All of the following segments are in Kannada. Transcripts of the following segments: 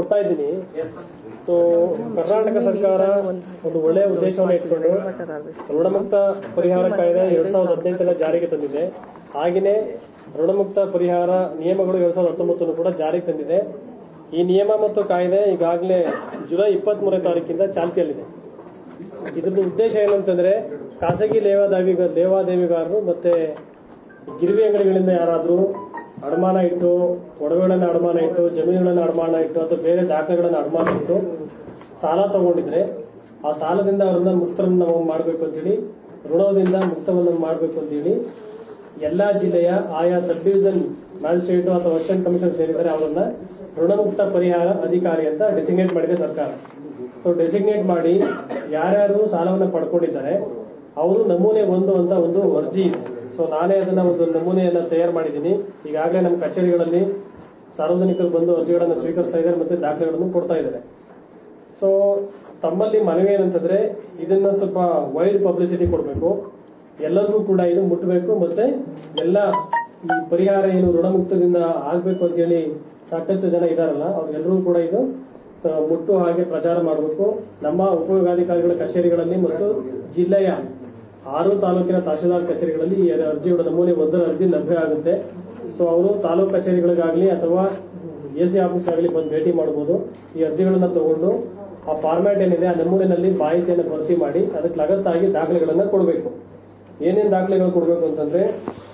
ಕೊಡ್ತಾ ಇದ್ದೀನಿ ಸೊ ಕರ್ನಾಟಕ ಸರ್ಕಾರ ಒಂದು ಒಳ್ಳೆಯ ಉದ್ದೇಶವನ್ನು ಇಟ್ಕೊಂಡು ಋಣಮುಕ್ತ ಪರಿಹಾರ ಕಾಯ್ದೆ ಎರಡ್ ಸಾವಿರದ ಹದಿನೆಂಟರ ಜಾರಿಗೆ ತಂದಿದೆ ಹಾಗೆಯೇ ಋಣಮುಕ್ತ ಪರಿಹಾರ ನಿಯಮಗಳು ಎರಡ್ ಸಾವಿರದ ಹತ್ತೊಂಬತ್ತನ್ನು ಕೂಡ ಜಾರಿಗೆ ತಂದಿದೆ ಈ ನಿಯಮ ಮತ್ತು ಕಾಯ್ದೆ ಈಗಾಗಲೇ ಜುಲೈ ಇಪ್ಪತ್ತ್ ಮೂರನೇ ತಾರೀಕಿಂದ ಚಾಲ್ತಿಯಲ್ಲಿದೆ ಇದ್ರದ್ದು ಉದ್ದೇಶ ಏನಂತಂದ್ರೆ ಖಾಸಗಿ ಲೇವಾದೇವಿ ಲೇವಾದೇವಿಗಾರರು ಮತ್ತೆ ಗಿರಿವಿ ಅಂಗಡಿಗಳಿಂದ ಯಾರಾದರೂ ಅಡಮಾನ ಇಟ್ಟು ಒಡವೆಗಳನ್ನು ಅಡಮಾನ ಇಟ್ಟು ಜಮೀನುಗಳನ್ನು ಅಡಮಾನ ಇಟ್ಟು ಅಥವಾ ಬೇರೆ ದಾಖಲೆಗಳನ್ನು ಅಡಮಾನ ಇಟ್ಟು ಸಾಲ ತಗೊಂಡಿದ್ರೆ ಆ ಸಾಲದಿಂದ ಅವರನ್ನ ಮುಕ್ತರನ್ನ ನಾವು ಮಾಡಬೇಕು ಅಂತೇಳಿ ಋಣದಿಂದ ಮುಕ್ತವನ್ನು ಮಾಡಬೇಕು ಅಂತೇಳಿ ಎಲ್ಲಾ ಜಿಲ್ಲೆಯ ಆಯಾ ಸಬ್ ಡಿವಿಷನ್ ಮ್ಯಾಜಿಸ್ಟ್ರೇಟ್ ಅಥವಾ ಅಸಿಸ್ಟೆಂಟ್ ಕಮಿಷನರ್ಸ್ ಏನಿದ್ದಾರೆ ಅವರನ್ನ ಋಣಮುಕ್ತ ಪರಿಹಾರ ಅಧಿಕಾರಿ ಅಂತ ಡೆಸಿಗ್ನೇಟ್ ಮಾಡಿದೆ ಸರ್ಕಾರ ಸೊ ಡೆಸಿಗ್ನೇಟ್ ಮಾಡಿ ಯಾರ್ಯಾರು ಸಾಲವನ್ನು ಪಡ್ಕೊಂಡಿದ್ದಾರೆ ಅವರು ನಮೂನೆ ಒಂದು ಅಂತ ಒಂದು ಅರ್ಜಿ ಇದೆ ಸೊ ನಾನೇ ಅದನ್ನ ಒಂದು ನಮೂನೆಯನ್ನ ತಯಾರು ಮಾಡಿದ್ದೀನಿ ಈಗಾಗಲೇ ನಮ್ಮ ಕಚೇರಿಗಳಲ್ಲಿ ಸಾರ್ವಜನಿಕರು ಬಂದು ಅರ್ಜಿಗಳನ್ನು ಸ್ವೀಕರಿಸ್ತಾ ಇದ್ದಾರೆ ಮತ್ತೆ ದಾಖಲೆಗಳನ್ನು ಕೊಡ್ತಾ ಇದ್ದಾರೆ ಸೊ ತಮ್ಮಲ್ಲಿ ಮನವಿ ಏನಂತಂದ್ರೆ ಇದನ್ನ ಸ್ವಲ್ಪ ವೈಡ್ ಪಬ್ಲಿಸಿಟಿ ಕೊಡಬೇಕು ಎಲ್ಲರಿಗೂ ಕೂಡ ಇದು ಮುಟ್ಟಬೇಕು ಮತ್ತೆ ಎಲ್ಲ ಈ ಪರಿಹಾರ ಏನು ಋಣಮುಕ್ತದಿಂದ ಆಗ್ಬೇಕು ಅಂತ ಹೇಳಿ ಸಾಕಷ್ಟು ಜನ ಇದಾರಲ್ಲ ಅವ್ರೆಲ್ಲರೂ ಕೂಡ ಇದು ತ- ಮುಟ್ಟು ಹಾಗೆ ಪ್ರಚಾರ ಮಾಡಬೇಕು ನಮ್ಮ ಉಪಯೋಗಾಧಿಕಾರಿಗಳ ಕಚೇರಿಗಳಲ್ಲಿ ಮತ್ತು ಜಿಲ್ಲೆಯ ಆರು ತಾಲೂಕಿನ ತಹಶೀಲ್ದಾರ್ ಕಚೇರಿಗಳಲ್ಲಿ ಈ ಅರ್ಜಿಗಳ ನಮೂನೆ ಒಂದರ ಅರ್ಜಿ ಲಭ್ಯ ಆಗುತ್ತೆ ಸೊ ಅವರು ತಾಲೂಕು ಕಚೇರಿಗಳಿಗಾಗಲಿ ಅಥವಾ ಎ ಸಿ ಆಫೀಸ್ ಆಗಲಿ ಬಂದು ಭೇಟಿ ಮಾಡಬಹುದು ಈ ಅರ್ಜಿಗಳನ್ನ ತಗೊಂಡು ಆ ಫಾರ್ಮ್ಯಾಟ್ ಏನಿದೆ ಆ ನಮೂನೆನಲ್ಲಿ ಮಾಹಿತಿಯನ್ನು ಭರ್ತಿ ಮಾಡಿ ಅದಕ್ಕೆ ಲಗತ್ತಾಗಿ ದಾಖಲೆಗಳನ್ನ ಕೊಡಬೇಕು ಏನೇನ್ ದಾಖಲೆಗಳು ಕೊಡಬೇಕು ಅಂತಂದ್ರೆ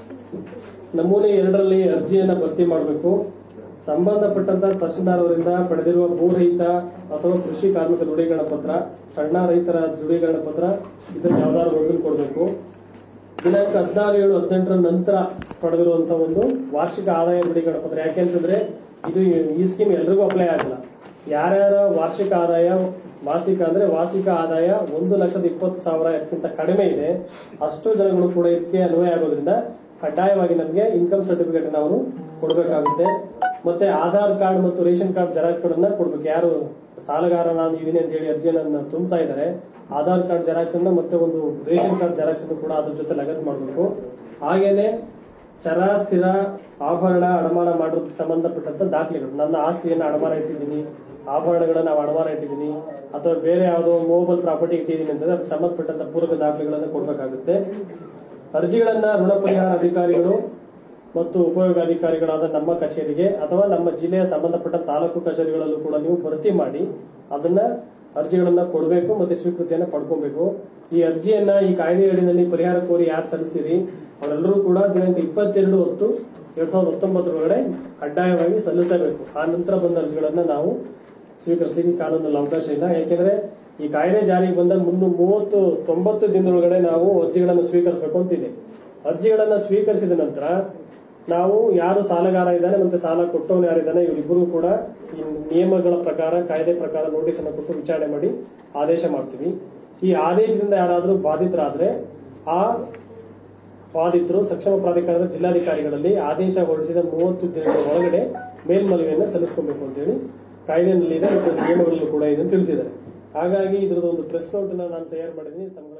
ನಮೂನೆ ಎರಡರಲ್ಲಿ ಅರ್ಜಿಯನ್ನ ಭರ್ತಿ ಮಾಡಬೇಕು ಸಂಬಂಧಪಟ್ಟಂತ ತಹಶೀಲ್ದಾರ್ ಅವರಿಂದ ಪಡೆದಿರುವ ಭೂರಹಿತ ಅಥವಾ ಕೃಷಿ ಕಾರ್ಮಿಕ ದೃಢೀಕರಣ ಪತ್ರ ಸಣ್ಣ ರೈತರ ದೃಢೀಕರಣ ಪತ್ರ ಇದನ್ನ ಯಾವ್ದಾದ್ರು ಒಂದು ಕೊಡಬೇಕು ದಿನಾಂಕ ಹದಿನಾರು ಏಳು ಹದಿನೆಂಟರ ನಂತರ ಪಡೆದಿರುವಂತಹ ಒಂದು ವಾರ್ಷಿಕ ಆದಾಯ ದೃಢೀಕರಣ ಪತ್ರ ಯಾಕೆಂತಂದ್ರೆ ಇದು ಈ ಸ್ಕೀಮ್ ಎಲ್ರಿಗೂ ಅಪ್ಲೈ ಆಗಲ್ಲ ಯಾರ್ಯಾರ ವಾರ್ಷಿಕ ಆದಾಯ ಮಾಸಿಕ ಅಂದ್ರೆ ವಾರ್ಷಿಕ ಆದಾಯ ಒಂದು ಲಕ್ಷದ ಇಪ್ಪತ್ತು ಸಾವಿರಕ್ಕಿಂತ ಕಡಿಮೆ ಇದೆ ಅಷ್ಟು ಜನಗಳು ಕೂಡ ಇದಕ್ಕೆ ಅನ್ವಯ ಆಗೋದ್ರಿಂದ ಕಡ್ಡಾಯವಾಗಿ ನಮಗೆ ಇನ್ಕಮ್ ಸರ್ಟಿಫಿಕೇಟ್ ನಾವು ಕೊಡಬೇಕಾಗುತ್ತೆ ಮತ್ತೆ ಆಧಾರ್ ಕಾರ್ಡ್ ಮತ್ತು ರೇಷನ್ ಕಾರ್ಡ್ ಜೆರಾಕ್ಸ್ ಗಳನ್ನ ಕೊಡ್ಬೇಕು ಯಾರು ಸಾಲಗಾರ ನಾನು ಇದೀನಿ ಅಂತ ಹೇಳಿ ಅರ್ಜಿಯನ್ನ ತುಂಬುತ್ತಾ ಇದ್ದಾರೆ ಆಧಾರ್ ಕಾರ್ಡ್ ಜೆರಾಕ್ಸ್ ಅನ್ನ ಮತ್ತೆ ಒಂದು ರೇಷನ್ ಕಾರ್ಡ್ ಜೆರಾಕ್ಸ್ ಅನ್ನು ಕೂಡ ಅದ್ರ ಜೊತೆ ಲಗತ್ ಮಾಡಬೇಕು ಹಾಗೇನೆ ಚರ ಸ್ಥಿರ ಆಭರಣ ಅಡಮಾನ ಮಾಡೋದಕ್ಕೆ ಸಂಬಂಧಪಟ್ಟಂತ ದಾಖಲೆಗಳು ನನ್ನ ಆಸ್ತಿಯನ್ನ ಅಡಮಾನ ಇಟ್ಟಿದ್ದೀನಿ ಆಭರಣಗಳನ್ನ ನಾವು ಅಡಮಾನ ಇಟ್ಟಿದ್ದೀನಿ ಅಥವಾ ಬೇರೆ ಯಾವುದೋ ಮೂವಬಲ್ ಪ್ರಾಪರ್ಟಿ ಇಟ್ಟಿದ್ದೀನಿ ಅಂತಂದ್ರೆ ಅದಕ್ಕೆ ಸಂಬಂಧಪಟ್ಟಂತ ಪೂರಕ ದಾಖಲೆಗಳನ್ನ ಕೊಡಬೇಕಾಗುತ್ತೆ ಅರ್ಜಿಗಳನ್ನ ಋಣ ಪರಿಹಾರ ಅಧಿಕಾರಿಗಳು ಮತ್ತು ಉಪಯೋಗಾಧಿಕಾರಿಗಳಾದ ನಮ್ಮ ಕಚೇರಿಗೆ ಅಥವಾ ನಮ್ಮ ಜಿಲ್ಲೆಯ ಸಂಬಂಧಪಟ್ಟ ತಾಲೂಕು ಕಚೇರಿಗಳಲ್ಲೂ ಕೂಡ ನೀವು ಭರ್ತಿ ಮಾಡಿ ಅದನ್ನ ಅರ್ಜಿಗಳನ್ನ ಕೊಡಬೇಕು ಮತ್ತೆ ಸ್ವೀಕೃತಿಯನ್ನ ಪಡ್ಕೊಬೇಕು ಈ ಅರ್ಜಿಯನ್ನ ಈ ಕಾಯ್ದೆ ಅಡಿನಲ್ಲಿ ಪರಿಹಾರ ಕೋರಿ ಯಾರು ಸಲ್ಲಿಸ್ತೀರಿ ಅವರೆಲ್ಲರೂ ಕೂಡ ದಿನಾಂಕ ಇಪ್ಪತ್ತೆರಡು ಹೊತ್ತು ಎರಡ್ ಸಾವಿರದ ಹತ್ತೊಂಬತ್ತರೊಳಗಡೆ ಕಡ್ಡಾಯವಾಗಿ ಸಲ್ಲಿಸಬೇಕು ಆ ನಂತರ ಬಂದ ಅರ್ಜಿಗಳನ್ನ ನಾವು ಸ್ವೀಕರಿಸಲಿಕ್ಕೆ ಕಾನೂನಲ್ಲಿ ಅವಕಾಶ ಇಲ್ಲ ಯಾಕೆಂದ್ರೆ ಈ ಕಾಯ್ದೆ ಜಾರಿಗೆ ಬಂದ ಮುನ್ನೂ ಮೂವತ್ತು ತೊಂಬತ್ತು ದಿನದೊಳಗಡೆ ನಾವು ಅರ್ಜಿಗಳನ್ನು ಸ್ವೀಕರಿಸಬೇಕು ಅಂತಿದೆ ಅರ್ಜಿಗಳನ್ನ ಸ್ವೀಕರಿಸಿದ ನಂತರ ನಾವು ಯಾರು ಸಾಲಗಾರ ಇದ್ದಾನೆ ಮತ್ತೆ ಸಾಲ ಕೊಟ್ಟವನು ಯಾರಿದ್ದಾನೆ ಇವರಿಬ್ಬರು ಕೂಡ ಈ ನಿಯಮಗಳ ಪ್ರಕಾರ ಕಾಯ್ದೆ ಪ್ರಕಾರ ನೋಟಿಸ್ ಅನ್ನು ಕೊಟ್ಟು ವಿಚಾರಣೆ ಮಾಡಿ ಆದೇಶ ಮಾಡ್ತೀವಿ ಈ ಆದೇಶದಿಂದ ಯಾರಾದರೂ ಬಾಧಿತರಾದ್ರೆ ಆ ಬಾಧಿತರು ಸಕ್ಷಮ ಪ್ರಾಧಿಕಾರದ ಜಿಲ್ಲಾಧಿಕಾರಿಗಳಲ್ಲಿ ಆದೇಶ ಹೊರಡಿಸಿದ ಮೂವತ್ತು ದಿನಗಳ ಒಳಗಡೆ ಮೇಲ್ಮನವಿಯನ್ನು ಸಲ್ಲಿಸ್ಕೊಬೇಕು ಅಂತೇಳಿ ಕಾಯ್ದೆನಲ್ಲಿ ಇದೆ ಮತ್ತು ನಿಯಮಗಳಲ್ಲೂ ಕೂಡ ಇದೆ ಅಂತ ತಿಳಿಸಿದ್ದಾರೆ ಹಾಗಾಗಿ ಇದ್ರದ್ದು ಒಂದು ಪ್ರೆಸ್ ನೋಟ್ ನಾನು ತಯಾರು ಮಾಡಿದ್ದೀನಿ ತಮ್ಮ